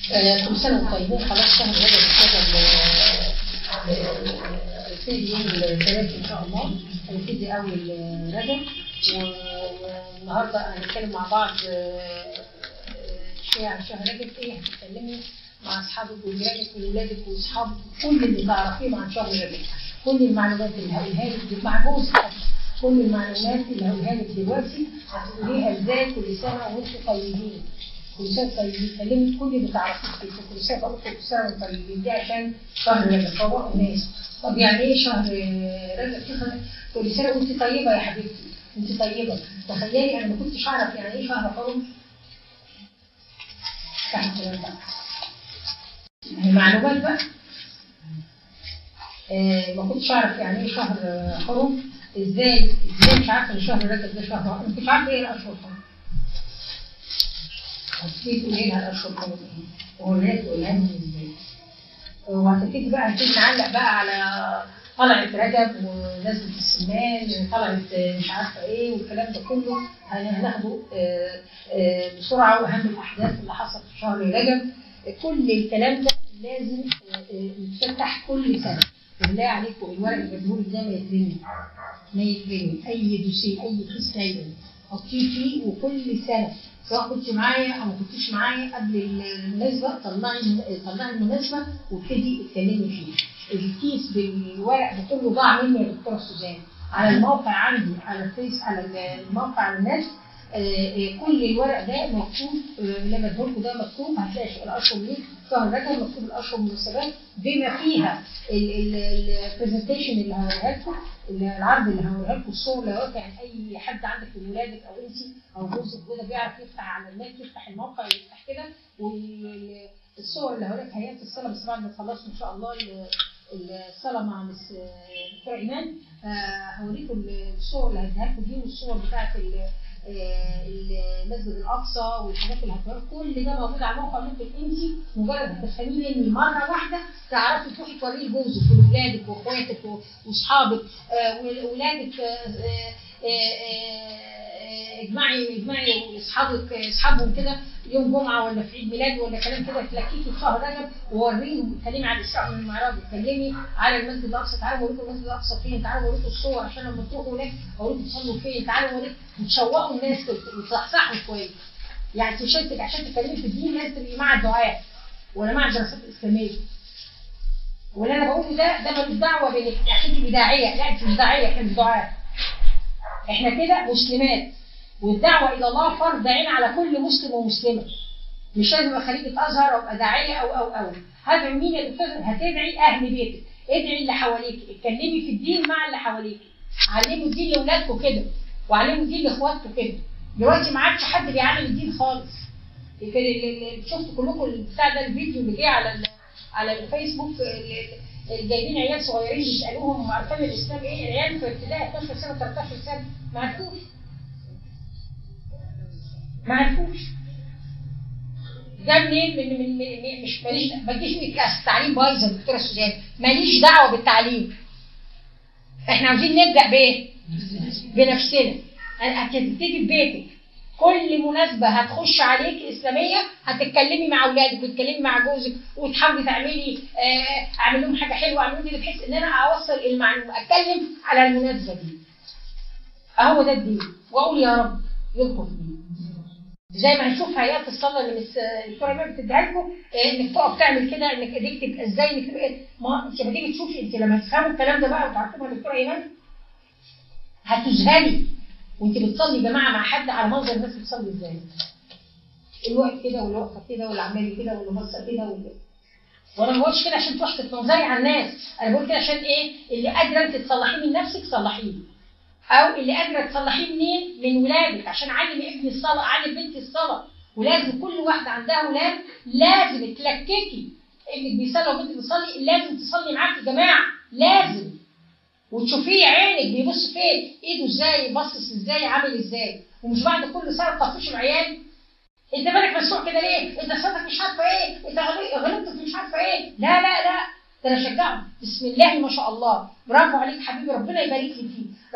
آه، كل سنة وانتم طيبين خلاص شهر رجب ابتدى ابتدي يوم الثلاث إن شاء الله هنبتدي أول آه، رجب و- والنهاردة هنتكلم مع بعض آه، آه، شوية عن شهر رجب إيه هتتكلمي مع أصحابك وجيرانك وولادك وأصحابك كل اللي تعرفيهم عن شهر رجب كل المعلومات اللي هقولها لك مع جوزك كل المعلومات اللي هقولها لك دلوقتي هتقوليها ازاي كل سنة وانتم طيبين كل سنة طيبين كلمي كل اللي تعرفيه فيه كل سنة بقول كل سنة وانتم طيبين دي عشان شهر رجب فوق الناس طب يعني ايه شهر رجب في خ- كل سنة وانت طيبة يا حبيبتي انت طيبة تخيلي انا ما كنتش اعرف يعني ايه شهر حرم تحت الكلام ده هي معلومات بقى آه، ما كنتش اعرف يعني ايه شهر آه، حرم ازاي ازاي مش عارفه ان شهر رجب ده شهر حرم مش عارفه ايه الاشهر الحرم هتبتدي تقولي لها الاشهر الحرم ايه وهي تقولها لي ازاي وهتبتدي بقى هتبتدي نعلق بقى على طلعت رجب ونزلة السمان طلعت آه، مش عارفه ايه والكلام ده كله هن- هناخده آه، آه، بسرعه واهم الاحداث اللي حصلت في شهر رجب كل الكلام ده لازم آه، آه، يتفتح كل سنه بالله عليكم الورق اللي بديهولك ده ما يترمي ما يترمي اي دوسيه اي كيس دايما حطيه فيه وكل سنه سواء كنت معايا او ما كنتيش معايا قبل المناسبه طلعي طلعي المناسبه وابتدي اتكلمي فيها الكيس بالورق ده كله ضاع مني يا دكتوره سوزان على الموقع عندي على الفيس على الموقع على النت آه، آه، كل الورق ده مكتوب آه، اللي انا بديهولكوا ده مكتوب هتلاقي الاشهر ليه شهر رجب مكتوب الاشهر المناسبات بما فيها البرزنتيشن اللي هوريها لكم العرض اللي هوريها لكم الصور اللي هوريها يعني اي حد عندك من ولادك او انت او جوزك كده بيعرف يفتح على النت يفتح الموقع يفتح كده والصور اللي هوريها لك هيئه الصلاه بس بعد ما تخلصوا ان شاء الله ال- الصلاه مع مس دكتور ايمان آه، هوريكم الصور اللي هديها لكم دي والصور بتاعت ال- آه، المسجد الاقصى والحاجات اللي هتوريها كل ده موجود على الموقع ممكن انت مجرد هتفهميه مني مره واحده تعرفي تروحي توريه لجوزك ولاولادك واخواتك و- واصحابك آه، وولادك آه، آه، آه، آه، اجمعي اجمعي اصحابك اصحابهم كده يوم جمعه ولا في عيد ميلاد ولا كلام كده تلاقيكي في شهر رجب ووريهم اتكلمي عن الاسراء من المعراج اتكلمي على المسجد الاقصى تعالوا اوريكم المسجد الاقصى فين تعالوا اوريكم الصور عشان لما تروحوا هناك اوريكم تصلوا فين تعالوا اوريكم وتشوقوا الناس وتصحصحوا كويس يعني مش انت عشان تتكلمي في الدين لازم تبقي مع الدعاء ولا مع الدراسات الاسلاميه واللي انا بقوله ده ده ملوش دعوه بانك عشان تبقي داعيه لا انت مش داعيه احنا مش دعاء احنا كده مسلمات والدعوه الى الله فرض عين على كل مسلم ومسلمه مش لازم ابقى خريجه ازهر او ابقى داعيه او او او هدعي مين يا دكتور هتدعي اهل بيتك ادعي اللي حواليك اتكلمي في الدين مع اللي حواليك علموا الدين لاولادكم كده وعلموا الدين لاخواتكم كده دلوقتي ما عادش حد بيعلم الدين خالص يمكن اللي اللي شفتوا كلكم البتاع ده الفيديو اللي جه على ال- على الفيسبوك اللي اللي جايبين عيال صغيرين يسالوهم عارفين الاسلام ايه العيال في ابتدائي 12 سنه 13 سنه ما عرفوش ما عرفوش ده منين من من من من- مش ماليش ما تجيش من كلاس التعليم بايظه يا دكتوره سوزان ماليش دعوه بالتعليم احنا عاوزين نبدا بايه؟ بنفسنا هتبتدي في بيتك كل مناسبة هتخش عليك إسلامية هتتكلمي مع أولادك وتتكلمي مع جوزك وتحاولي تعملي آه، أعمل لهم حاجة حلوة أعمل لهم كده بحيث إن أنا أوصل المعلومة أتكلم على المناسبة دي أهو ده الدين وأقول يا رب يلطف بيه زي ما هنشوف هيئات الصلاه اللي مس الدكتوره ايمان بتديها لكم آه، انك تقف تعمل كده انك ايديك تبقى ازاي انك تبقى إيه؟ ما انت لما تيجي تشوفي انت لما تفهموا الكلام ده بقى وتعرفوها الدكتوره ايمان هتذهلي وانت بتصلي يا جماعه مع حد على منظر الناس بتصلي ازاي اللي واقف كده واللي واقفه كده واللي عمال كده واللي باصه كده واللي وانا ما بقولش كده عشان تروحي تتنظري على الناس انا بقول كده عشان ايه اللي قادره انت تصلحيه من نفسك صلحيه او اللي قادره تصلحيه منين من ولادك عشان علمي ابني الصلاه علم بنتي الصلاه ولازم كل واحده عندها ولاد لازم تلككي ابنك بيصلي وبنتك بتصلي لازم تصلي معاك يا جماعه لازم وتشوفيه عينك بيبص فين ايده ازاي باصص ازاي عامل ازاي ومش بعد كل سنه تطفش العيال انت مالك مسوق كده ليه؟ انت صوتك مش عارفه ايه؟ انت غلط- غلطت في مش عارفه ايه؟ لا لا لا ده انا اشجعه بسم الله ما شاء الله برافو عليك حبيبي ربنا يبارك لي فيه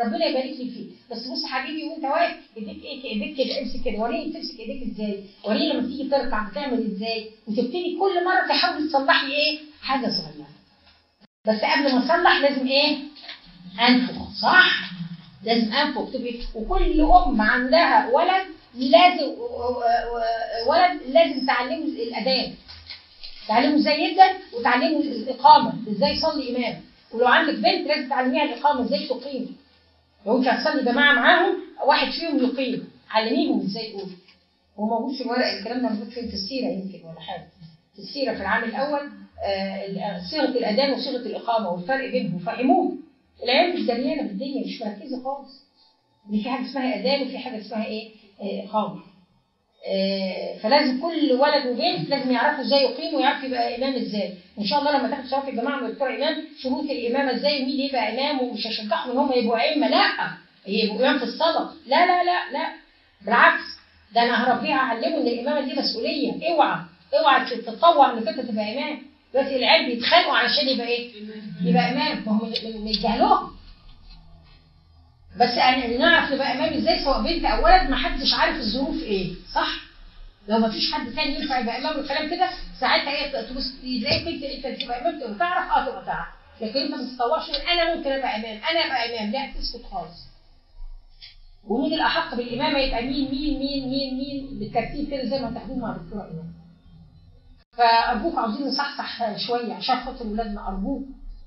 ربنا يبارك لي فيه بس بص حبيبي وانت واقف ايديك ايه ايديك كده امسك كده وريني تمسك ايديك ازاي وريني لما تيجي تركع بتعمل ازاي وتبتدي كل مره تحاولي تصلحي ايه حاجه صغيره بس قبل ما اصلح لازم ايه انفخ صح لازم انفخ تبقي وكل ام عندها ولد لازم ولد لازم تعلمه الاذان تعلمه ازاي يبدا وتعلمه الاقامه ازاي يصلي امام ولو عندك بنت لازم تعلميها الاقامه ازاي تقيم لو انت هتصلي جماعه معاهم واحد فيهم يقيم علميهم ازاي يقولوا هو موجود في الورق الكلام ده موجود فين في السيره يمكن ولا حاجه في السيره في العام الاول آه، صيغه الاذان وصيغه الاقامه والفرق بينهم فهموهم العيال مش دريانه بالدنيا مش مركزه خالص ان في حاجه اسمها اذان وفي حاجه اسمها ايه آه، اقامه آه، فلازم كل ولد وبنت لازم يعرفوا ازاي يقيموا ويعرفوا يبقى امام ازاي وان شاء الله لما تاخد شرف الجماعه من الدكتور امام شروط الامامه ازاي ومين يبقى امام ومش هشجعهم ان هم يبقوا ائمه لا يبقوا امام في الصلاه لا لا لا لا بالعكس ده انا هربيه اعلمه ان الامامه دي مسؤوليه اوعى اوعى تتطوع انك انت تبقى امام دلوقتي العيال بيتخانقوا علشان يبقى ايه؟ يبقى امام ما هو من من جهلهم بس يعني نعرف نبقى امام ازاي سواء بنت او ولد ما حدش عارف الظروف ايه صح؟ لو ما فيش حد تاني ينفع يبقى امام والكلام كده ساعتها هي تبص تلاقي بنت انت تبقى امام تبقى تعرف اه تبقى تعرف لكن انت ما تتطوعش انا ممكن ابقى امام انا ابقى امام لا تسكت خالص ومين الاحق بالامامه يبقى مين مين مين مين مين بالترتيب كده زي ما تاخدوه مع دكتوره امام فارجوك عاوزين نصحصح شويه عشان خاطر ولادنا ارجوك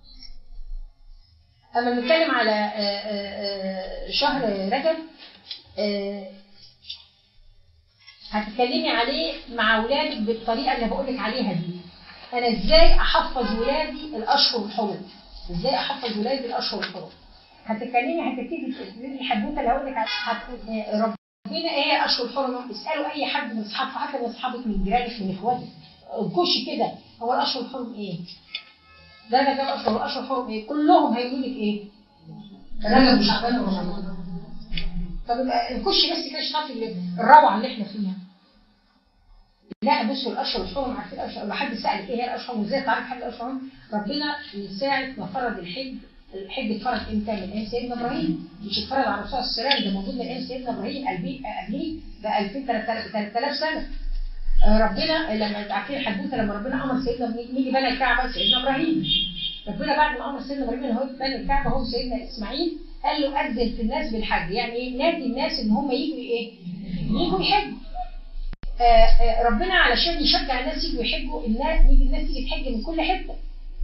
اما نتكلم على آه، آه، آه، شهر رجب هتتكلمي عليه مع اولادك بالطريقه اللي بقول لك عليها دي انا ازاي احفظ ولادي الاشهر الحرم ازاي احفظ ولادي الاشهر الحرم هتتكلمي هتبتدي تقولي الحدوته اللي هقول لك ربنا ايه هي اشهر الحرم اسالوا اي حد من اصحابك حتى من اصحابك من جيرانك من اخواتك خش كده هو الاشهر الحرم ايه؟ ده ده كام اشهر الاشهر الحرم ايه؟ كلهم هيقولوا لك ايه؟ رجب وشعبان ورمضان طب نخش بس كده تعرفي الروعه اللي احنا فيها لا بصوا الاشهر الحرم عارفين الاشهر لو حد سالك ايه هي الاشهر وازاي تعرف حاجه الاشهر ربنا من ساعه ما فرض الحج الحج اتفرض امتى؟ من ايام سيدنا ابراهيم مش اتفرض على الرسول صلى الله عليه وسلم ده موجود من ايام سيدنا ابراهيم قبليه ب 2000 3000 سنه ربنا لما عارفين الحدوته لما ربنا امر سيدنا مين اللي بنى الكعبه؟ سيدنا ابراهيم. ربنا بعد ما امر سيدنا ابراهيم ان هو بنى الكعبه هو سيدنا اسماعيل قال له اذن في الناس بالحج، يعني ايه؟ نادي الناس ان هم يجوا ايه؟ يجوا يحجوا. آه ربنا علشان يشجع الناس يجوا يحجوا الناس يجي الناس تيجي تحج من كل حته.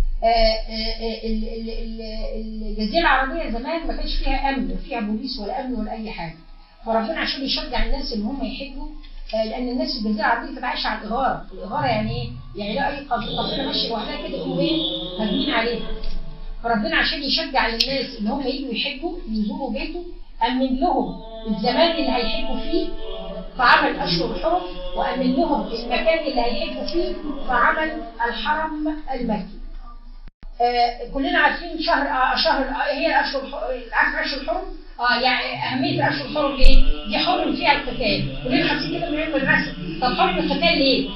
الجزيره العربيه زمان ما كانش فيها امن وفيها بوليس ولا امن ولا اي حاجه. فربنا عشان يشجع الناس ان هم يحجوا لان الناس في الجزيره العربيه كانت عايشه على الاغاره، الاغاره يعني ايه؟ يعني لا اي قبيله ماشيه لوحدها كده يقوموا ايه؟ هاجمين عليها. فربنا عشان يشجع الناس ان هم يجوا يحجوا يزوروا بيته امن لهم الزمان اللي هيحجوا فيه فعمل اشهر الحرم وامن لهم المكان اللي هيحجوا فيه فعمل الحرم المكي. آه كلنا عارفين شهر آه شهر آه هي الاشهر عارف اشهر الحرم؟ اه يعني اهميه الاشهر الحرم ايه؟ دي حرم فيها القتال وليه 50 كده من علم الرسم طب حرم القتال ليه؟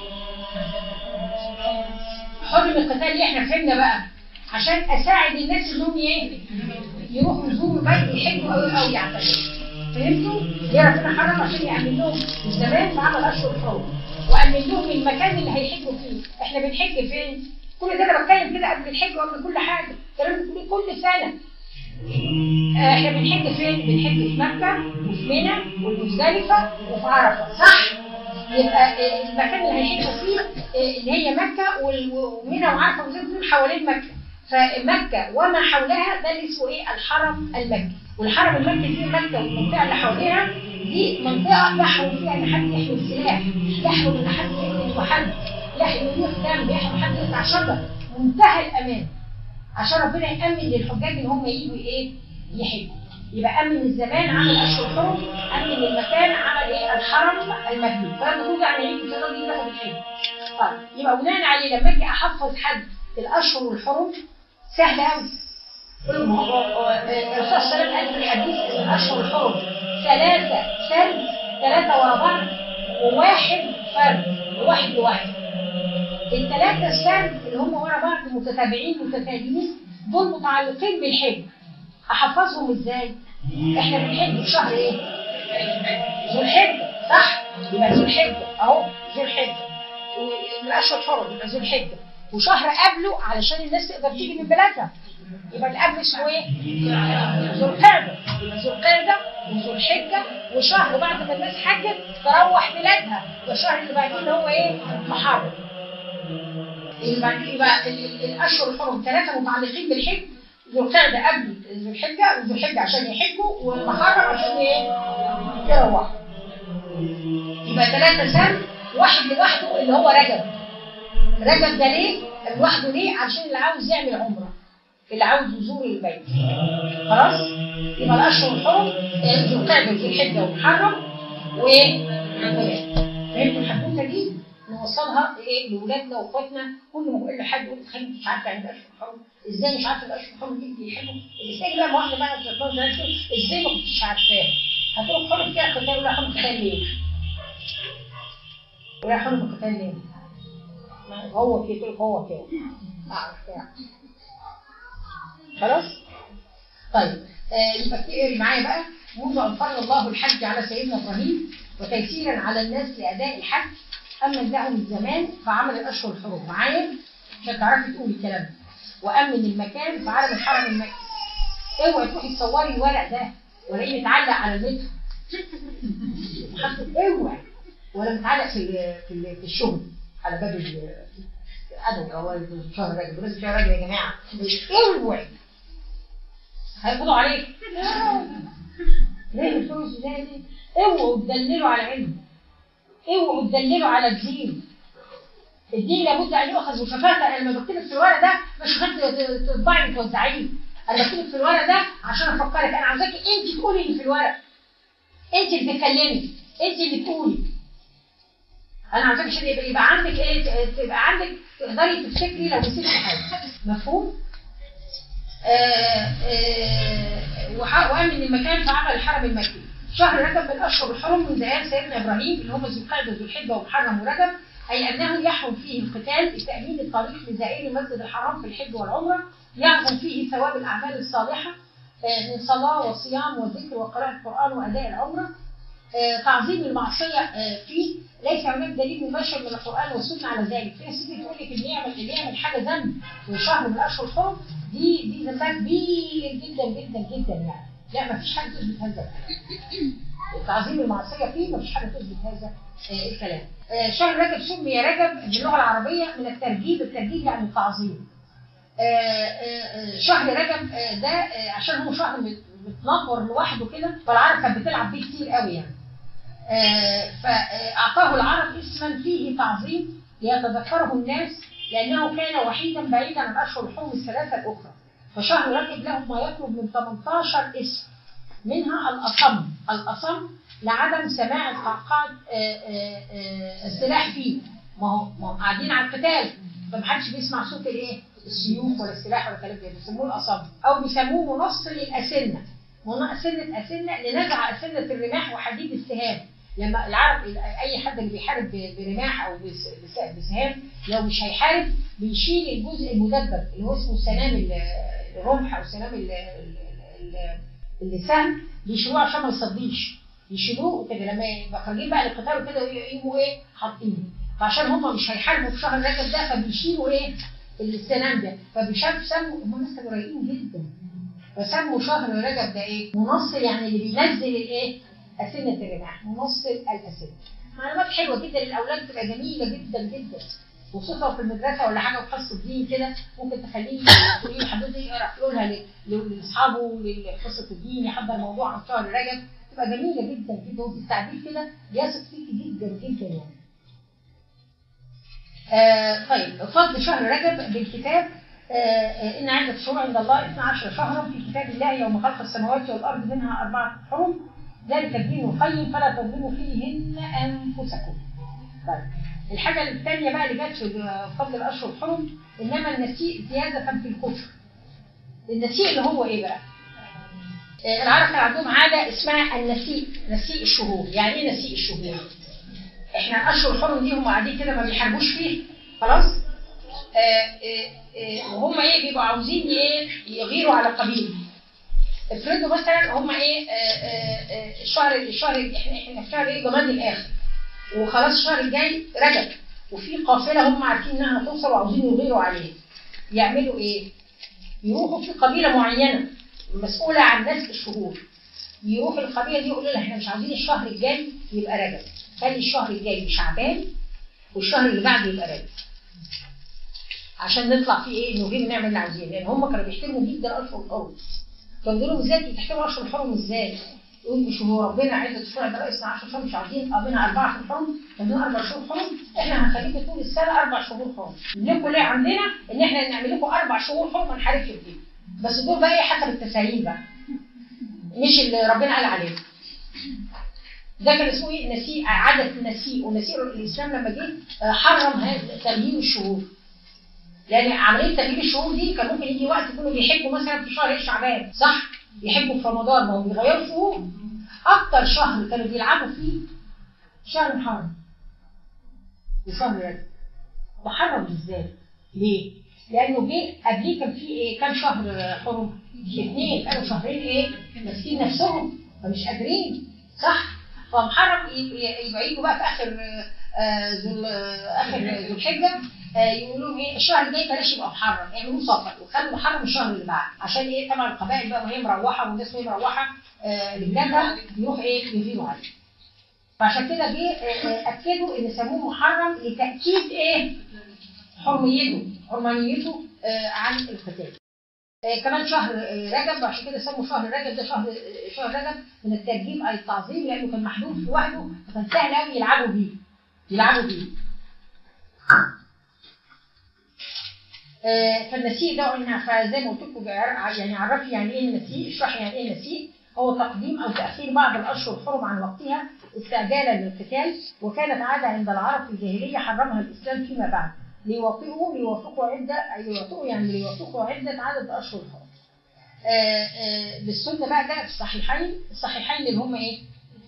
حرم القتال ليه احنا فهمنا بقى عشان اساعد الناس انهم ايه؟ يروحوا يزوروا بيت يحجوا او او يعتمروا فهمتوا؟ ليه ربنا حرم عشان يأمن لهم الزمان فعمل اشهر الحرم وأمن لهم المكان اللي هيحجوا فيه احنا بنحج فين؟ كل ده انا بتكلم كده قبل الحج وقبل كل حاجه الكلام ده كل سنه احنا بنحج فين؟ بنحج في مكة وفي منى والمزدلفة وفي عرفة صح؟ يبقى المكان اللي هيحجوا فيه اللي هي مكة ومنى وعرفة والمزدلفة دول حوالين مكة فمكة وما حولها ده اللي اسمه ايه؟ الحرم المكي والحرم المكي دي مكة والمنطقة اللي حواليها دي منطقة يحرم فيها ان حد يحمل سلاح يحرم ان حد يقتل وحد يحرم يخدم يحرم حد يقطع شجر منتهى الأمان عشان ربنا يأمن للحجاج ان هم يجوا ايه يحجوا يبقى امن الزمان عمل اشهر حرم امن المكان عمل ايه الحرم المكي فانا بقول يعني يجي في الراجل ياخد الحج طيب يبقى بناء عليه لما اجي احفظ حد الاشهر والحرم سهل قوي الرسول صلى الله عليه وسلم قال في الحديث ان الاشهر الحرم ثلاثه فرد ثلاثه ورا بعض وواحد فرد واحد لواحد الثلاثه السرد اللي هم ورا بعض متتابعين متتاليين دول متعلقين بالحج احفظهم ازاي احنا بنحج في شهر ايه؟ ذو الحجة صح؟ يبقى ذو الحجة اهو ذو الحجة ومن الاشهر الحرم يبقى ذو الحجة وشهر قبله علشان الناس تقدر تيجي من بلادها يبقى اللي قبل اسمه ايه؟ ذو القعدة يبقى ذو القعدة وذو الحجة وشهر بعد ما الناس حجت تروح بلادها يبقى الشهر اللي بعديه اللي هو ايه؟ محرم يبقى يبقى ال- ال- الاشهر الحرم ثلاثه متعلقين بالحج ذو القعده قبل ذو الحجه وذو الحجه عشان يحجوا والمحرم عشان ايه؟ يروحوا يبقى ثلاثه سنه واحد لوحده اللي هو رجب رجب ده ليه؟ لوحده ليه؟ عشان اللي عاوز يعمل عمره اللي عاوز يزور البيت خلاص؟ يبقى الاشهر الحرم آه، ذو القعده وذو الحجه ومحرم و فهمتوا الحدوته دي؟ نوصلها ايه لاولادنا واخواتنا كل ما بقول لحد يقول لي مش عارفه يعني الاشهر الحرم ازاي مش عارفه الاشهر الحرم دي بيحبوا ازاي بقى واحده بقى في الفوز ازاي ما كنتش عارفاها هتقول حرم فيها قتال ولا حرم قتال ليه؟ ولا حرم قتال ليه؟ ما هو كده تقول هو كده اعرف كده خلاص؟ طيب آه يبقى اقري معايا بقى منذ ان فرض الله الحج على سيدنا ابراهيم وتيسيرا على الناس لاداء الحج امن لهم الزمان فعمل الاشهر الحرم معايا عشان تعرفي تقولي الكلام ده وامن المكان فعلم الحرم المكي اوعي تروحي تصوري الورق ده ولاقيه متعلق على المتر حطت اوعي ولا متعلق في ال- في ال- في الشغل على باب ال- الادب او شهر رجب لازم شهر رجب يا جماعه اوعي هيقبضوا عليك ليه الفلوس زي دي اوعوا تدللوا على علم اوعوا تدللوا على الدين الدين لابد ان يؤخذ مكافاه انا لما بكتبك في الورق ده مش عشان تطبعي وتوزعيه انا بكتبك في الورق ده عشان افكرك انا عاوزاكي انت تقولي اللي في الورق انت اللي تتكلمي انت اللي تقولي انا عاوزاك عشان يبقى, يبقى عندك ايه تبقى عندك تقدري تفتكري لو نسيتي حاجه مفهوم؟ آه، آه، وح- وامن المكان فعمل الحرم المكي شهر رجب من اشهر الحرم من زمان سيدنا ابراهيم اللي هم ذو القعده ذو الحجه ومحرم ورجب اي انه يحرم فيه القتال لتامين الطريق لزائري المسجد الحرام في الحج والعمره يعظم فيه ثواب الاعمال الصالحه آه، من صلاه وصيام وذكر وقراءه القران واداء العمره آه، تعظيم المعصيه آه، فيه ليس هناك دليل مباشر من القران والسنه على ذلك في ناس تيجي تقول لك اللي يعمل اللي يعمل حاجه ذنب في شهر من الاشهر الحرم دي دي ذنبها كبير جدا جدا جدا يعني لا ما فيش حاجه تثبت هذا الكلام تعظيم المعصيه فيه ما فيش حاجه تثبت هذا آه، الكلام آه، شهر رجب سمي رجب باللغه العربيه من الترجيب الترجيب يعني التعظيم آه، آه، آه، شهر رجب آه، ده آه، عشان هو شهر مت- متنطور لوحده كده فالعرب كانت بتلعب بيه كتير قوي يعني آه، فأعطاه العرب اسما فيه تعظيم ليتذكره الناس لأنه كان وحيدا بعيدا عن أشهر الحرم الثلاثة الأخرى فشهر رجب له ما يقرب من 18 اسم منها الأصم الأصم لعدم سماع القعقاع آه، آه، آه، السلاح فيه ما هو ما هم قاعدين على القتال فمحدش بيسمع صوت الايه؟ السيوف ولا السلاح ولا الكلام ده بيسموه الأصم أو بيسموه منص للأسنة أسنة أسنة لنزع أسنة الرماح وحديد السهام لما العرب اي حد اللي بيحارب ب- برماح او بس- بس- بسهام لو مش هيحارب بيشيل الجزء المدبب اللي هو اسمه سنام ال- الرمح او سنام ال- ال- ال- السهم بيشيلوه عشان ما يصديش يشيلوه كده لما يبقى خارجين بقى للقتال وكده يقوموا ايه حاطينه فعشان هم مش هيحاربوا في شهر رجب ده فبيشيلوا ايه السنام ده فبيشاركوا سموا هم ناس كانوا رايقين جدا فسموا شهر رجب ده ايه؟ منصل يعني اللي بينزل الايه؟ أسنة الرماح منصل الأسنة معلومات حلوة جدا للأولاد بتبقى جميلة جدا جدا وخصوصا في المدرسة ولا حاجة في حصة دين كده ممكن تخليه تقولي له حضرتك يقرا يقولها ل- ل- لأصحابه لحصة الدين يحضر موضوع عن شهر رجب تبقى جميلة جدا جدا وبالتعبير كده بيثق فيكي جدا جدا يعني. آه طيب فضل شهر رجب بالكتاب آه، آه، إن عدة شهور عند الله 12 شهرا في كتاب الله يوم خلق السماوات والأرض منها أربعة حرم ذلك الدين القيم فلا تظلموا فيهن أنفسكم. طيب الحاجة الثانية بقى اللي جت في فضل الأشهر الحرم إنما النسيء زيادة في الكفر. النسيء اللي هو إيه بقى؟ آه، العرب كان عندهم عادة اسمها النسيء، نسيء الشهور، يعني إيه نسيء الشهور؟ إحنا أشهر الحرم دي هم قاعدين كده ما بيحاربوش فيه، خلاص؟ آه، آه، آه، وهم ايه بيبقوا عاوزين ايه يغيروا على قبيله افرضوا مثلا هم ايه آه، آه، آه، الشهر الشهر احنا احنا في شهر ايه جماد الاخر وخلاص الشهر الجاي رجب وفي قافله هم عارفين انها هتوصل وعاوزين يغيروا عليه يعملوا ايه؟ يروحوا في قبيله معينه مسؤوله عن نسك الشهور يروح القبيله دي يقولوا لها احنا مش عاوزين الشهر الجاي يبقى رجب خلي الشهر الجاي شعبان والشهر اللي بعده يبقى رجب عشان نطلع فيه ايه نغير نعمل اللي عاوزينه لان هم كانوا بيحترموا جدا اشهر الحرم كانوا بيقولوا ازاي انتوا بتحترموا اشهر الحرم ازاي؟ يقول مش هو ربنا عدة الشهور ده رئيسنا 10 شهور مش عايزين قضينا اربع شهور حرم عندنا اربع شهور حرم احنا هنخليكم طول السنه اربع شهور حرم لكم ليه عندنا ان احنا نعمل لكم اربع شهور حرم ما نحاربش فيه بس دول بقى ايه حسب التساهيل بقى مش اللي ربنا قال عليه ده كان اسمه ايه نسيء عادة النسيء ونسيء الاسلام لما جه آه، حرم هذا تغيير الشهور لان عمليه تغيير الشهور دي كان ممكن يجي وقت يكونوا بيحبوا مثلا في شهر ايه شعبان صح يحبوا في رمضان ما هم بيغيروا شهور اكتر شهر كانوا بيلعبوا فيه شهر محرم وشهر رجب محرم بالذات ليه؟ لانه جه قبليه كان في ايه كام شهر حرم؟ اثنين كانوا شهرين ايه؟ ماسكين نفسهم فمش قادرين صح؟ فمحرم ي- ي- يبقى يجوا بقى في اخر آه، ذو آه، اخر ذو الحجه آه، يقولوا لهم ايه الشهر الجاي بلاش يبقى محرم اعملوه صفر وخلوا محرم الشهر اللي بعد عشان ايه طبعا القبائل بقى وهي مروحه والناس وهي مروحه آه، لبلادها يروح ايه يغيروا عليه فعشان كده جه آه، آه، اكدوا ان سموه محرم لتاكيد ايه حرميته حرمانيته آه، عن القتال آه، كمان شهر آه، رجب عشان كده سموا شهر رجب ده شهر آه، شهر رجب من الترجيب اي التعظيم لانه كان محدود لوحده فكان سهل قوي يلعبوا بيه يلعبوا بيه آه، فالنسيء ده قلنا فزي ما قلت لكم بيعر- يعني عرفي يعني ايه النسيء اشرحي يعني ايه النسيء هو تقديم او تاخير بعض الاشهر الحرم عن وقتها استعجالا للقتال وكانت عاده عند العرب في الجاهليه حرمها الاسلام فيما بعد ليوافقوا ليوافقوا عده أي يوافقوا يعني ليوافقوا عده عدد اشهر الحرم. آه، آه، للسنه بقى ده في الصحيحين الصحيحين اللي هم ايه؟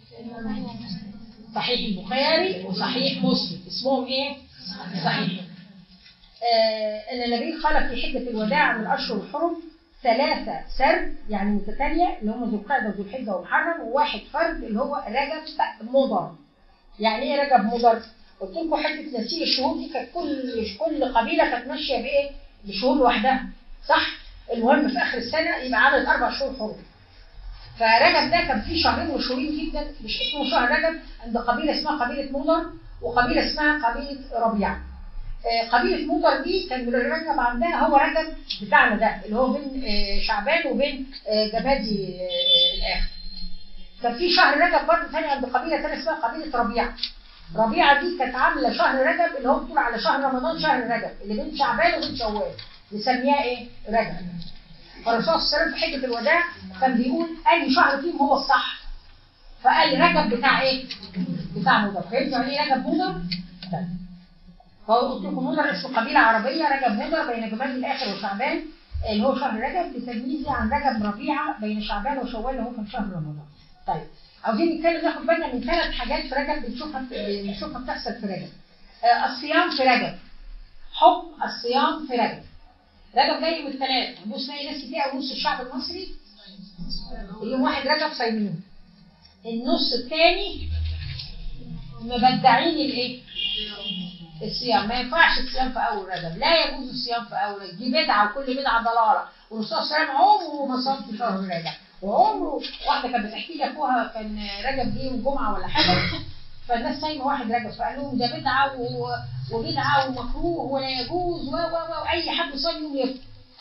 صحيح البخاري وصحيح مسلم اسمهم ايه؟ صحيح آه، ان النبي خلق في حجه الوداع من الاشهر الحرم ثلاثه سرد يعني متتاليه اللي هم ذو القعده وذو الحجه والمحرم وواحد فرد اللي هو رجب مضر. يعني ايه رجب مضر؟ قلت لكم حته نسيء الشهور دي كانت كل كل قبيله كانت ماشيه بايه؟ بشهور لوحدها صح؟ المهم في اخر السنه يبقى عدد اربع شهور حرم. فرجب ده كان فيه شهرين مشهورين جدا مش اسمه شهر رجب عند قبيله اسمها قبيله مضر وقبيله اسمها قبيله ربيعه. آه، قبيله مضر دي كان رجب عندها هو رجب بتاعنا ده اللي هو بين آه، شعبان وبين آه، جمادي آه، الاخر. كان في شهر رجب برضه ثاني عند قبيله ثانيه اسمها قبيله ربيعه. ربيعه دي كانت عامله شهر رجب اللي هو بتقول على شهر رمضان شهر رجب اللي بين شعبان وبين شوال. نسميها ايه؟ رجب. فالرسول صلى الله عليه وسلم في حجه الوداع كان بيقول اي شهر فيهم هو الصح. فقال رجب بتاع ايه؟ بتاع مضر. فهمتوا يعني ايه رجب مضر؟ طيب. فهو قلت لكم مضر اسمه قبيله عربيه رجب مضر بين جماد الاخر وشعبان اللي هو شهر رجب بتمييزه عن رجب ربيعه بين شعبان وشوال اللي هو كان شهر رمضان. طيب عاوزين نتكلم ناخد بالنا من ثلاث حاجات في رجب بنشوفها بنشوفها بتحصل في رجب. آه، الصيام في رجب. حكم الصيام في رجب. رجب جاي من الثلاث بص تلاقي ناس كتير قوي نص الشعب المصري يوم واحد رجب صايمين. النص الثاني مبدعين الايه؟ الصيام ما ينفعش الصيام في اول رجب لا يجوز الصيام في اول رجب دي بدعه وكل بدعه ضلاله والرسول صلى الله عليه وسلم عمره ما صام في شهر رجب وعمره واحده كانت بتحكي لي اخوها كان رجب جه يوم جمعه ولا حاجه فالناس صايمه واحد رجب فقال لهم ده بدعه و... وبدعه ومكروه ولا يجوز و و و واي حد صايم يوم يفطر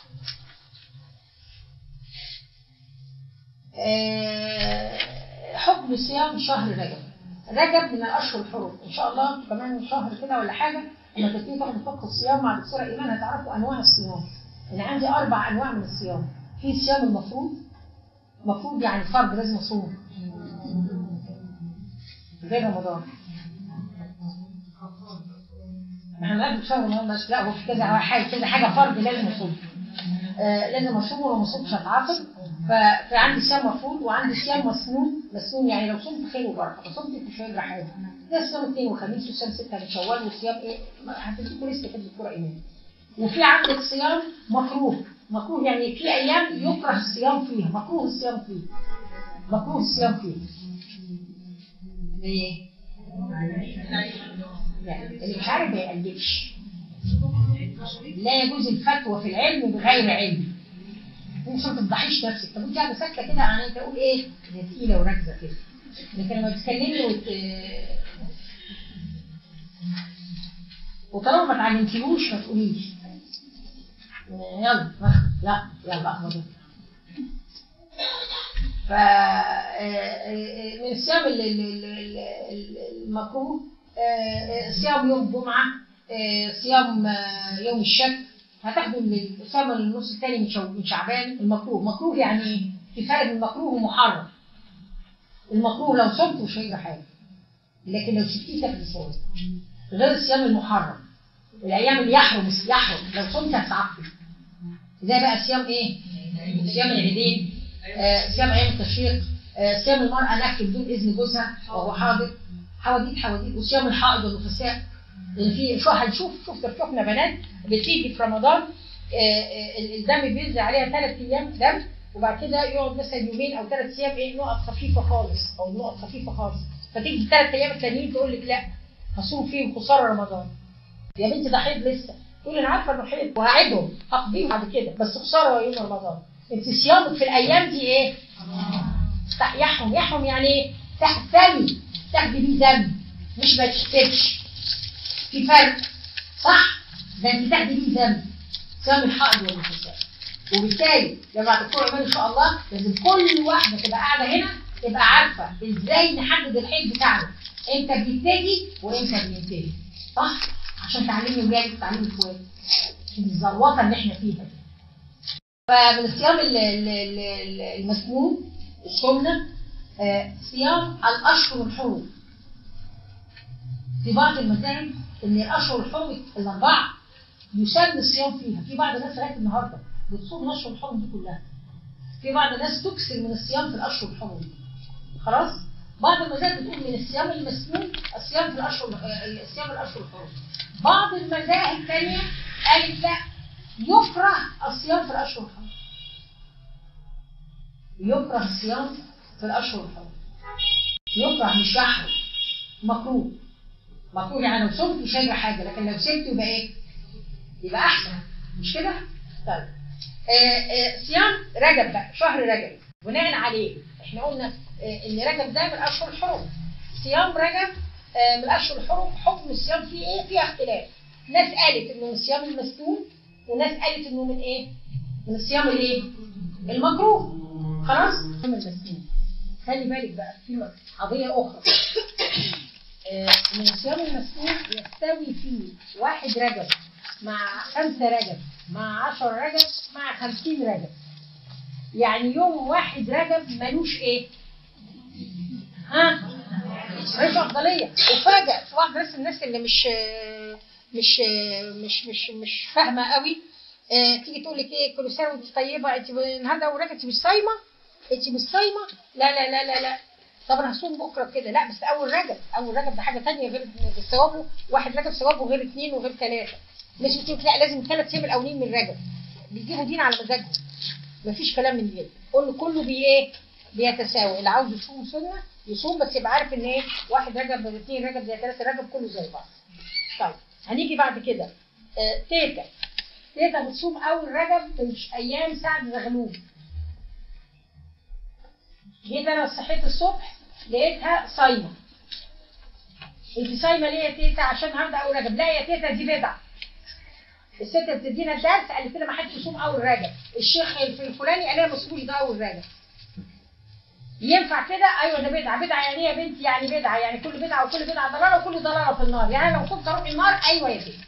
آه، حكم صيام شهر رجب رجب من الاشهر الحرم ان شاء الله انتوا كمان شهر كده ولا حاجه لما تبتدي تاخدوا فقه الصيام مع دكتوره ايمان هتعرفوا انواع الصيام انا عندي اربع انواع من الصيام في صيام المفروض مفروض يعني فرض لازم اصوم غير رمضان احنا نقابل في شهر رمضان بس لا هو في كذا حاجه كذا حاجه فرض لازم اصوم آه لازم اصوم ولو ما صمتش هتعاقب ف- فعندي صيام مفروض وعندي صيام مسنون مسنون يعني لو صمت خير وبركه ما صمتش مش هيجرى حاجه ده صيام اثنين وخميس وصيام سته من شوال وصيام ايه ما- هتديكوا لسه كده الدكتوره ايمان وفي عندك صيام مفروض مكروه يعني في ايام يكره الصيام فيها مكروه الصيام فيها مكروه الصيام فيها زي ايه؟ يعني اللي مش عارف ما يقلبش لا يجوز الفتوى في العلم بغير علم مش ما تفضحيش نفسك طب انت قاعده ساكته كده يعني تقول ايه؟ هي تقيله وراكزه كده لكن لما تتكلمي وت... وطالما ما اتعلمتيهوش ما تقوليش يلا لا يلا اخبط ف من الصيام ال- ال- ال- ال- ال- المكروه آه، صيام يوم الجمعة آه، صيام آه، يوم الشك هتاخدوا ال- صيام النص الثاني من شو- من شعبان المكروه مكروه يعني إيه؟ في فرق بين مكروه ومحرم المكروه لو صمت مش هيجرى حاجة لكن لو سبتيه تاخدي ثواب غير الصيام المحرم الايام اللي يحرم يحرم لو صمت هتعاقبي زي بقى صيام ايه؟ صيام العيدين آه، صيام ايام التشريق آه، صيام المرأة نكت بدون إذن جوزها وهو حاضر حواديت حواديت وصيام الحائض والنفساء لأن في شو هنشوف شوف شفنا بنات بتيجي في رمضان آه، آه، الدم بينزل عليها ثلاث أيام دم وبعد كده يقعد مثلا يومين أو ثلاث أيام إيه نقط خفيفة خالص أو نقط خفيفة خالص فتيجي الثلاث أيام التانيين تقول لك لا هصوم فيهم خسارة رمضان يا بنتي ده حيض لسه تقول انا عارفه انه حيض وهعيدهم هقضيهم بعد كده بس خساره يوم رمضان انت صيامك في الايام دي ايه؟ تح- يحرم يحرم يعني ايه؟ تحتمي تاخدي بيه ذنب مش ما تحسبش في فرق صح؟ ده انت تاخدي بيه ذنب صيام الحائض والنفساء وبالتالي لما هتدخلوا ايمان ان شاء الله لازم كل واحده تبقى قاعده هنا تبقى عارفه ازاي نحدد الحيض بتاعنا امتى بيبتدي وامتى بينتهي صح؟ عشان تعلمي ولادك وتعلمي اخواتك الزروطه اللي احنا فيها دي فمن الصيام ال- ال- ال- ال- المسنون السنه آه، صيام الاشهر الحرم في بعض المذاهب ان الاشهر الحرم الاربعه يسن الصيام فيها في بعض الناس لغايه النهارده بتصوم الاشهر الحرم دي كلها في بعض الناس تكسر من الصيام في الاشهر الحرم دي خلاص بعض المذاهب بتقول من الصيام المسنون الصيام في الاشهر آه، الصيام الاشهر الحرم بعض المذاهب الثانيه قالت لا يكره الصيام في الاشهر الحرم يكره الصيام في الاشهر الحرم يكره مش يحرم مكروه مكروه يعني لو صمت مش هيجرى حاجه لكن لو سبت يبقى ايه؟ يبقى احسن مش كده؟ طيب آه آه صيام رجب بقى شهر رجب بناء عليه احنا قلنا آه ان رجب ده من الاشهر الحرم صيام رجب آه من الاشهر الحرم حكم الصيام فيه ايه؟ فيه اختلاف ناس قالت انه من الصيام المسنون وناس قالت انه من ايه؟ من الصيام الايه؟ المكروه خلاص؟ الصيام المسنون خلي بالك بقى في قضيه اخرى آه، من الصيام المسنون يستوي فيه واحد رجب مع خمسة رجب مع عشر رجب مع خمسين رجب يعني يوم واحد رجب ملوش ايه ها ملوش افضليه وفاجأ في واحده بس الناس اللي مش مش مش مش مش فاهمه قوي آه، تيجي تقول لك ايه كل سنه وانت طيبه انت النهارده اول رجب انت مش صايمه انت مش صايمه لا لا لا لا لا طب انا هصوم بكره كده لا بس اول رجب اول رجب ده حاجه ثانيه غير ثوابه واحد رجب ثوابه غير اثنين وغير ثلاثه مش بتقول لا لازم ثلاث ايام الاولين من رجب بيجيبوا دين على مزاجهم مفيش كلام من كده قول له كله بي ايه بيتساوي اللي عاوز يصوم سنه يصوم بس يبقى عارف ان ايه واحد رجب زي اثنين رجب زي ثلاثه رجب كله زي بعض طيب هنيجي بعد كده آه تيتا تيتا بتصوم اول رجب مش ايام سعد زغلول جيت انا صحيت الصبح لقيتها صايمه انت صايمه ليه يا تيتا عشان النهارده اول رجب لا يا تيتا دي بدعه الست بتدينا الدرس قالت لنا ما حدش يصوم اول رجب الشيخ الفلاني قال لنا ما تصوموش ده اول رجب ينفع كده ايوه ده بدعه بدعه يعني ايه يا بنتي يعني بدعه يعني كل بدعه وكل بدعه ضلاله وكل ضلاله في النار يعني أنا لو كنت اروح النار ايوه يا بنتي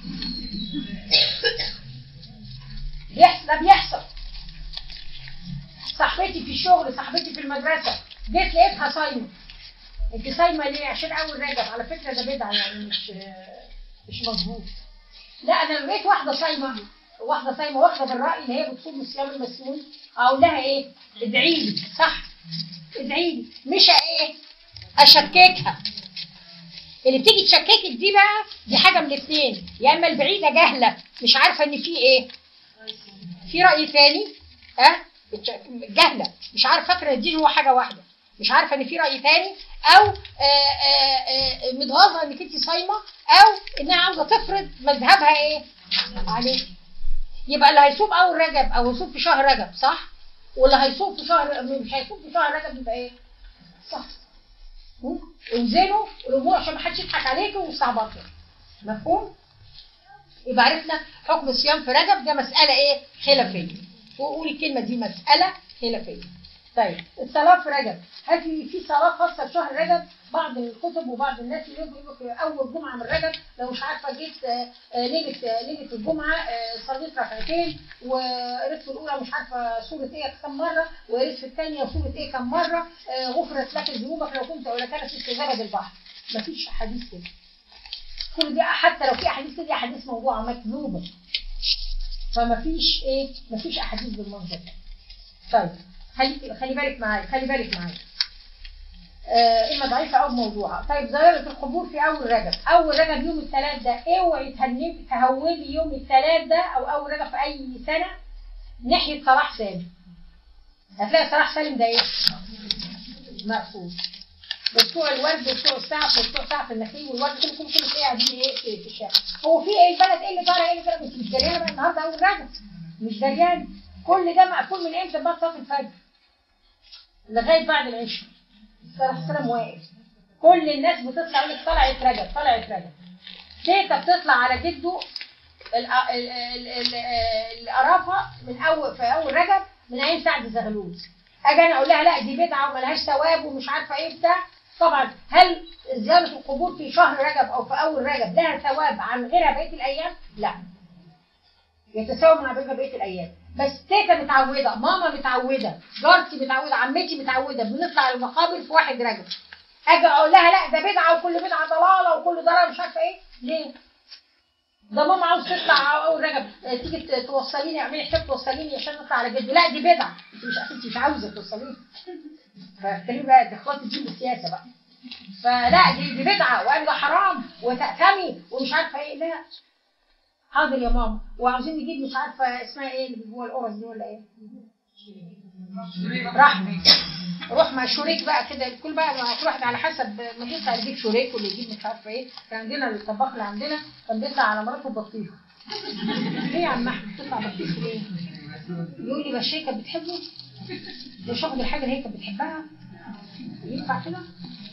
بيحصل ده بيحصل صاحبتي في الشغل صاحبتي في المدرسه جيت لقيتها صايمه انت صايمه ليه عشان اول رجب على فكره ده بدعه يعني مش مش مظبوط لا انا لو لقيت واحده صايمه واحده صايمه واخده بالراي اللي هي بتصوم الصيام المسنون اقول لها ايه ادعي لي صح ادعي لي مش ايه اشككها اللي بتيجي تشككك دي بقى دي حاجه من الاثنين يا اما البعيده جاهله مش عارفه ان في ايه في راي تاني ها جهله مش عارف فاكره ان الدين هو حاجه واحده مش عارفه ان في راي تاني او آه، آه، آه، متغاظه انك انت صايمه او انها عاوزه تفرض مذهبها ايه عليك يبقى اللي هيصوم اول رجب او يصوم في شهر رجب صح واللي هيصوم في شهر مش هيصوم في شهر رجب يبقى ايه صح م? اوزنوا الامور عشان ما حدش يضحك عليك ويستعبطك مفهوم يبقى عرفنا حكم الصيام في رجب ده مساله ايه خلافيه وقولي الكلمه دي مساله خلافيه طيب الصلاه في رجب هل في في صلاه خاصه بشهر رجب بعض الكتب وبعض الناس يقولوا يقول لك اول جمعه من رجب لو مش عارفه جيت آه، آه، ليله آه، ليله الجمعه آه، صليت ركعتين وقريت في الاولى مش عارفه سوره ايه كم مره وقريت في الثانيه سوره ايه كم مره آه، غفرت لك ذنوبك لو كنت ولا كانت في زبد البحر مفيش احاديث كده كل دي حتى لو في احاديث كده دي احاديث موضوعه مكذوبه فما فيش ايه ما فيش احاديث بالمنظر ده طيب خلي خلي بالك معايا خلي بالك معايا آه اما ضعيفه او موضوعه طيب ظاهره القبور في اول رجب اول رجب يوم الثلاث ده اوعي تهنبي تهودي يوم الثلاث ده او اول رجب في اي سنه ناحيه صلاح سالم هتلاقي صلاح سالم ده ايه مقفول وبتوع الورد وبتوع السعف وبتوع سعف النخيل والورد كل كل كل ايه قاعدين ايه في في الشارع هو في ايه البلد ايه اللي طالع ايه اللي طالع مش مش دريانه بقى النهارده اول رجب مش دريانه كل ده مقفول من امتى بعد صلاه الفجر لغايه بعد العشاء صلاح السلام واقف كل الناس بتطلع يقول لك طلعت رجب طلعت رجب تيتا بتطلع على جده ال- ال- ال- ال- القرافه من اول في اول رجب من ايام سعد زغلول اجي انا اقول لها لا دي بدعه وملهاش ثواب ومش عارفه ايه بتاع طبعا هل زياره القبور في شهر رجب او في اول رجب لها ثواب عن غيرها بقيه الايام؟ لا يتساوى مع بقيه بقيه الايام بس تيتا متعوده ماما متعوده جارتي متعوده عمتي متعوده بنطلع المقابر في واحد رجب اجي اقول لها لا ده بدعه وكل بدعه ضلاله وكل ضلاله مش عارفه ايه ليه؟ ده ماما عاوز تطلع اول رجب آه، تيجي ت- توصليني اعملي حساب توصليني عشان نطلع على جد لا دي بدعه انت مش انت مش عاوزه توصليني فاختلي بقى تخلطي الدين بالسياسه بقى فلا دي, دي بدعه وقال ده حرام وتأثمي ومش عارفه ايه لا حاضر يا ماما وعاوزين نجيب مش عارفه اسمها ايه اللي جوه القرص دي ولا ايه؟ رحمه روح مع شريك بقى كده الكل بقى مع كل واحد على حسب ما يطلع يجيب شريك واللي يجيب مش عارفه ايه كان عندنا الطباخ اللي عندنا كان بيطلع على مراته بطيخ ليه يا عم احمد بتطلع بطيخ ليه؟ يقول لي بس هي كانت بتحبه مش واخد الحاجه اللي هي كانت بتحبها ينفع كده؟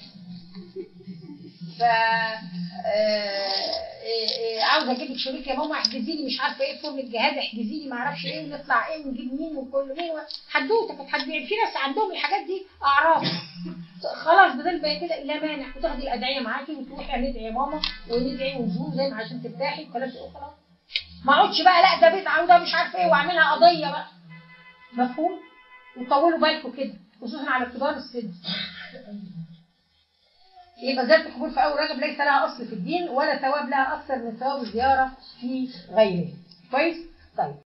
ف آه، آه، عاوزه اجيب لك شريك يا ماما احجزي لي مش عارفه ايه فرن الجهاز احجزي لي ما اعرفش ايه ونطلع ايه ونجيب مين وكل مين و- حدوته كانت حد في ناس عندهم الحاجات دي اعراض خلاص بدل بقى كده لا مانع وتاخدي الادعيه معاكي وتروحي ندعي يا ماما وندعي ونزور زي ما عشان ترتاحي والكلام ده خلاص ما اقعدش بقى لا ده بدعه وده مش عارفه ايه واعملها قضيه بقى مفهوم وطولوا بالكم كده خصوصا على كبار السن يبقى زيارة القبور في أول رجب ليس لها أصل في الدين ولا ثواب لها أكثر من ثواب الزيارة في غيره كويس؟ طيب